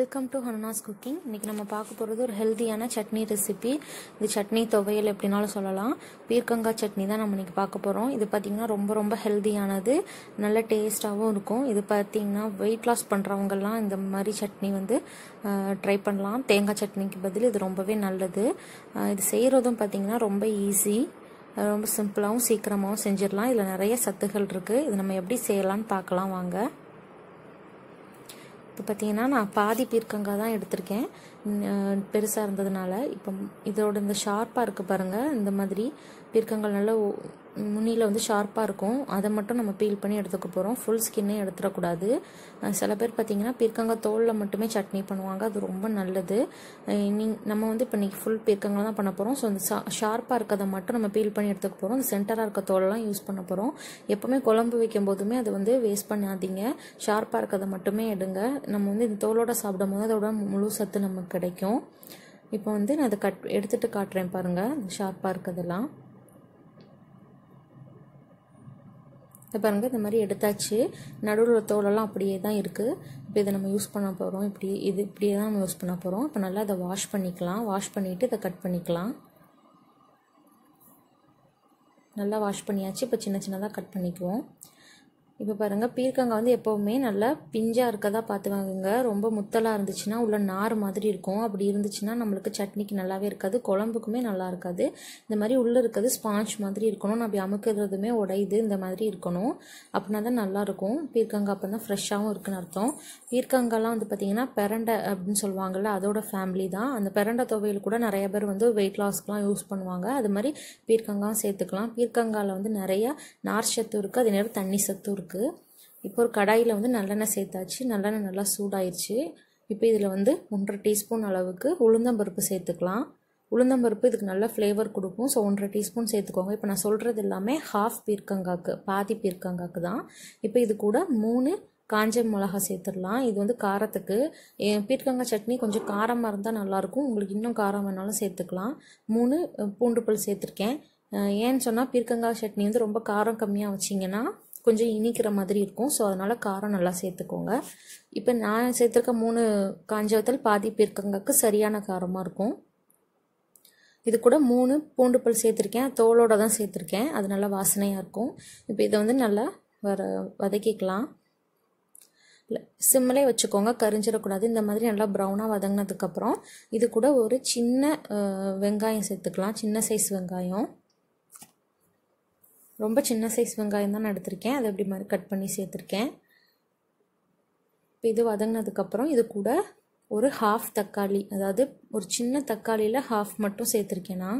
welcome to ஹனுனாஸ் cooking இன்றைக்கி நம்ம பார்க்க போகிறது ஒரு ஹெல்த்தியான சட்னி ரெசிபி இது சட்னி துவையல் எப்படினாலும் சொல்லலாம் பீர்க்கங்காய் சட்னி தான் நம்ம இன்றைக்கி பார்க்க போகிறோம் இது பார்த்திங்கன்னா ரொம்ப ரொம்ப ஹெல்த்தியானது நல்ல டேஸ்ட்டாகவும் இருக்கும் இது பார்த்திங்கன்னா வெயிட் லாஸ் பண்ணுறவங்கெல்லாம் இந்த மாதிரி சட்னி வந்து ட்ரை பண்ணலாம் தேங்காய் சட்னிக்கு பதில் இது ரொம்பவே நல்லது இது செய்கிறதும் பார்த்திங்கன்னா ரொம்ப ஈஸி ரொம்ப சிம்பிளாகவும் சீக்கிரமாகவும் செஞ்சிடலாம் இதில் நிறைய சத்துகள் இருக்குது இது நம்ம எப்படி செய்யலாம்னு பார்க்கலாம் வாங்க இப்போ பார்த்தீங்கன்னா நான் பாதி பீர்க்கங்காய் தான் எடுத்திருக்கேன் பெருசாக இருந்ததுனால இப்போ இதோட இந்த ஷார்ப்பாக இருக்குது பாருங்கள் இந்த மாதிரி பீர்க்கங்காய் நல்லா முன்னியில் வந்து ஷார்ப்பாக இருக்கும் அதை மட்டும் நம்ம பீல் பண்ணி எடுத்துக்க போகிறோம் ஃபுல் ஸ்கின்னே எடுத்துடக்கூடாது சில பேர் பார்த்திங்கன்னா பீர்க்கங்காய் தோலில் மட்டுமே சட்னி பண்ணுவாங்க அது ரொம்ப நல்லது நீ நம்ம வந்து இப்போ இன்றைக்கி ஃபுல் பீர்க்கங்காய் தான் பண்ண போகிறோம் ஸோ அந்த ஷார்ப்பாக இருக்கிறத மட்டும் நம்ம பீல் பண்ணி எடுத்துக்க போகிறோம் அந்த சென்டராக இருக்க தோலெல்லாம் யூஸ் பண்ண போகிறோம் எப்போவுமே குழம்பு வைக்கும் போதுமே அதை வந்து வேஸ்ட் பண்ணாதீங்க ஷார்ப்பாக இருக்கிறத மட்டுமே எடுங்க நம்ம வந்து இந்த தோலோட சாப்பிடும் போது அதோட முழு சத்து நமக்கு கிடைக்கும் இப்போ வந்து நான் அதை கட் எடுத்துகிட்டு காட்டுறேன் பாருங்கள் ஷார்ப்பாக இருக்கிறதெல்லாம் இப்போ பாருங்கள் இந்த மாதிரி எடுத்தாச்சு நடுவில் தோலெல்லாம் அப்படியே தான் இருக்குது இப்போ இதை நம்ம யூஸ் பண்ண போகிறோம் இப்படி இது இப்படியே தான் நம்ம யூஸ் பண்ண போகிறோம் இப்போ நல்லா அதை வாஷ் பண்ணிக்கலாம் வாஷ் பண்ணிவிட்டு இதை கட் பண்ணிக்கலாம் நல்லா வாஷ் பண்ணியாச்சு இப்போ சின்ன சின்னதாக கட் பண்ணிக்குவோம் இப்போ பாருங்கள் பீர்க்கங்காய் வந்து எப்போவுமே நல்லா பிஞ்சாக இருக்கதா பார்த்து வாங்குங்க ரொம்ப முத்தலாக இருந்துச்சுன்னா உள்ள நார் மாதிரி இருக்கும் அப்படி இருந்துச்சுன்னா நம்மளுக்கு சட்னிக்கு நல்லாவே இருக்காது குழம்புக்குமே நல்லா இருக்காது இந்த மாதிரி உள்ளே இருக்கிறது ஸ்பாஞ்ச் மாதிரி இருக்கணும் நம்ம அமுக்கிறதுமே உடையுது இந்த மாதிரி இருக்கணும் அப்படின்னா தான் நல்லாயிருக்கும் பீர்க்கங்காய் அப்போ தான் ஃப்ரெஷ்ஷாகவும் இருக்குன்னு அர்த்தம் பீர்க்கங்காய்லாம் வந்து பார்த்திங்கன்னா பெரண்டை அப்படின்னு சொல்லுவாங்கள்ல அதோட ஃபேமிலி தான் அந்த பெரண்டை துவையல் கூட நிறைய பேர் வந்து வெயிட் லாஸ்க்குலாம் யூஸ் பண்ணுவாங்க அது மாதிரி பீர்க்கங்காயும் சேர்த்துக்கலாம் பீர்க்கங்காயில் வந்து நிறையா நார் சத்து இருக்குது அதே நேரம் தண்ணி சத்தும் இருக்குது இருக்குது இப்போ ஒரு கடாயில் வந்து நல்லெண்ணெய் சேர்த்தாச்சு நல்லெண்ணெய் நல்லா சூடாயிருச்சு இப்போ இதில் வந்து ஒன்றரை டீஸ்பூன் அளவுக்கு உளுந்தம்பருப்பு சேர்த்துக்கலாம் உளுந்தம்பருப்பு இதுக்கு நல்ல ஃப்ளேவர் கொடுக்கும் ஸோ ஒன்றரை டீஸ்பூன் சேர்த்துக்கோங்க இப்போ நான் சொல்கிறது எல்லாமே ஹாஃப் பீர்க்கங்காக்கு பாதி பீர்க்கங்காக்கு தான் இப்போ இது கூட மூணு காஞ்ச மிளகா சேர்த்துடலாம் இது வந்து காரத்துக்கு பீர்க்கங்காய் சட்னி கொஞ்சம் காரமாக இருந்தால் நல்லாயிருக்கும் உங்களுக்கு இன்னும் காரம் வேணாலும் சேர்த்துக்கலாம் மூணு பூண்டு பல் சேர்த்துருக்கேன் ஏன்னு சொன்னால் பீர்க்கங்காய் சட்னி வந்து ரொம்ப காரம் கம்மியாக வச்சிங்கன்னா கொஞ்சம் இனிக்கிற மாதிரி இருக்கும் ஸோ அதனால் காரம் நல்லா சேர்த்துக்கோங்க இப்போ நான் சேர்த்துருக்க மூணு காஞ்ச வத்தல் பாதி பீர்க்கங்காய்க்கு சரியான காரமாக இருக்கும் இது கூட மூணு பூண்டு பல் சேர்த்துருக்கேன் தோலோடு தான் சேர்த்துருக்கேன் அது நல்லா வாசனையாக இருக்கும் இப்போ இதை வந்து நல்லா வர வதக்கிக்கலாம் சிம்மிலே வச்சுக்கோங்க கரிஞ்சிடக்கூடாது இந்த மாதிரி நல்லா ப்ரௌனாக வதங்கினதுக்கப்புறம் இது கூட ஒரு சின்ன வெங்காயம் சேர்த்துக்கலாம் சின்ன சைஸ் வெங்காயம் ரொம்ப சின்ன சைஸ் வெங்காயம் தான் நான் எடுத்திருக்கேன் அதை இப்படி மாதிரி கட் பண்ணி சேர்த்துருக்கேன் இப்போ இது வதங்கினதுக்கப்புறம் இது கூட ஒரு ஹாஃப் தக்காளி அதாவது ஒரு சின்ன தக்காளியில் ஹாஃப் மட்டும் சேர்த்துருக்கேன் நான்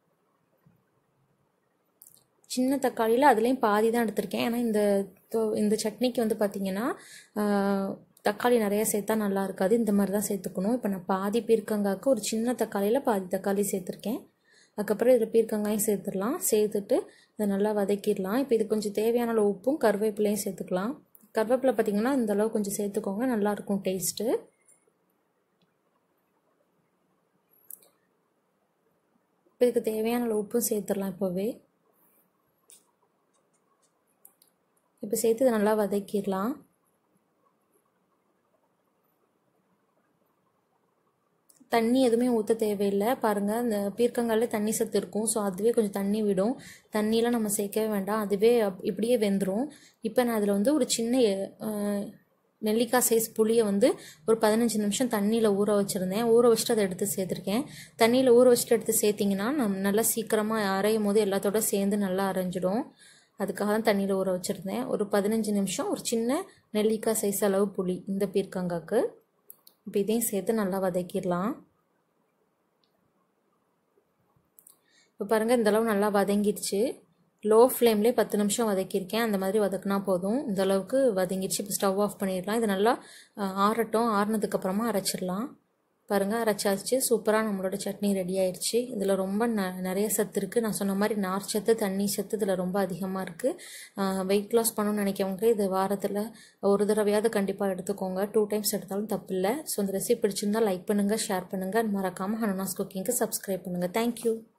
சின்ன தக்காளியில் அதுலேயும் பாதி தான் எடுத்திருக்கேன் ஏன்னா இந்த இந்த சட்னிக்கு வந்து பார்த்திங்கன்னா தக்காளி நிறையா சேர்த்தா நல்லா இருக்காது இந்த மாதிரி தான் சேர்த்துக்கணும் இப்போ நான் பாதி பீர்க்கங்காய்க்கு ஒரு சின்ன தக்காளியில் பாதி தக்காளி சேர்த்துருக்கேன் அதுக்கப்புறம் இதில் பீர்க்கங்காயும் சேர்த்துடலாம் சேர்த்துட்டு இதை நல்லா வதக்கிடலாம் இப்போ இது கொஞ்சம் தேவையான அளவு உப்பும் கருவேப்பிலையும் சேர்த்துக்கலாம் கருவேப்பிலை பார்த்திங்கன்னா இந்த அளவு கொஞ்சம் சேர்த்துக்கோங்க நல்லாயிருக்கும் டேஸ்ட்டு இப்போ இதுக்கு தேவையான அளவு உப்பும் சேர்த்துடலாம் இப்போவே இப்போ சேர்த்து இதை நல்லா வதக்கிடலாம் தண்ணி எதுவுமே ஊற்ற தேவையில்லை பாருங்கள் அந்த பீர்க்கங்காயில் தண்ணி சத்து இருக்கும் ஸோ அதுவே கொஞ்சம் தண்ணி விடும் தண்ணியெலாம் நம்ம சேர்க்கவே வேண்டாம் அதுவே இப்படியே வெந்துடும் இப்போ நான் அதில் வந்து ஒரு சின்ன நெல்லிக்காய் சைஸ் புளியை வந்து ஒரு பதினஞ்சு நிமிஷம் தண்ணியில் ஊற வச்சுருந்தேன் ஊற வச்சுட்டு அதை எடுத்து சேர்த்துருக்கேன் தண்ணியில் ஊற வச்சுட்டு எடுத்து சேர்த்திங்கன்னா நம்ம நல்லா சீக்கிரமாக அரையும் போது எல்லாத்தோட சேர்ந்து நல்லா அரைஞ்சிடும் அதுக்காக தான் தண்ணியில் ஊற வச்சுருந்தேன் ஒரு பதினஞ்சு நிமிஷம் ஒரு சின்ன நெல்லிக்காய் சைஸ் அளவு புளி இந்த பீர்க்கங்காய்க்கு இப்போ இதையும் சேர்த்து நல்லா வதக்கிடலாம் இப்போ பாருங்கள் இந்தளவு நல்லா வதங்கிடுச்சு லோ ஃப்ளேம்லேயே பத்து நிமிஷம் வதக்கியிருக்கேன் அந்த மாதிரி வதக்குனா போதும் இந்த அளவுக்கு வதங்கிடுச்சு இப்போ ஸ்டவ் ஆஃப் பண்ணிடலாம் இது நல்லா ஆறட்டும் ஆறுனதுக்கப்புறமா அரைச்சிடலாம் பாருங்கள் அரைச்சாச்சு சூப்பராக நம்மளோட சட்னி ரெடி ஆயிடுச்சு இதில் ரொம்ப ந நிறைய சத்து இருக்குது நான் சொன்ன மாதிரி நார் சத்து தண்ணி சத்து இதில் ரொம்ப அதிகமாக இருக்குது வெயிட் லாஸ் பண்ணணும்னு நினைக்கிறவங்க இது வாரத்தில் ஒரு தடவையாவது கண்டிப்பாக எடுத்துக்கோங்க டூ டைம்ஸ் எடுத்தாலும் தப்பு இல்லை ஸோ இந்த ரெசிபி பிடிச்சிருந்தால் லைக் பண்ணுங்கள் ஷேர் பண்ணுங்கள் மறக்காமல் ஹனுனாஸ் குக்கிங்க்கு சப்ஸ்கிரைப் பண்ணுங்கள் தேங்க்யூ